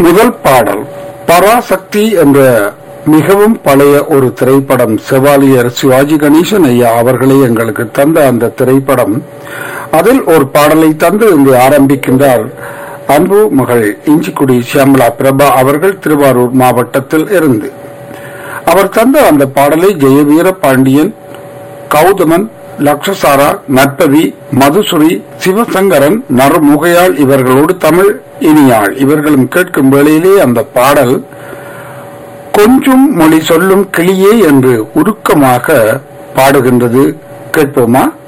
முதல் பாடல் பராசக்தி என்ற மிகவும் பழைய ஒரு திரைப்படம் செவாலியர் சிவாஜி கணேசன் ஐயா அவர்களே எங்களுக்கு தந்த அந்த திரைப்படம் அதில் ஒரு பாடலை தந்து இங்கு ஆரம்பிக்கின்றார் அன்பு மகள் இஞ்சிக்குடி சியாமலா பிரபா அவர்கள் திருவாரூர் மாவட்டத்தில் இருந்து அவர் தந்த அந்த பாடலை ஜெயவீர பாண்டியன் கௌதமன் லக்ஷசாரா நட்பவி மதுசுரி சிவசங்கரன் நறுமுகையாள் இவர்களோடு தமிழ் இனியாள் இவர்களும் கேட்கும் வேளையிலே அந்த பாடல் கொஞ்சம் மொழி சொல்லும் கிளியே என்று உருக்கமாக பாடுகின்றது கேட்போமா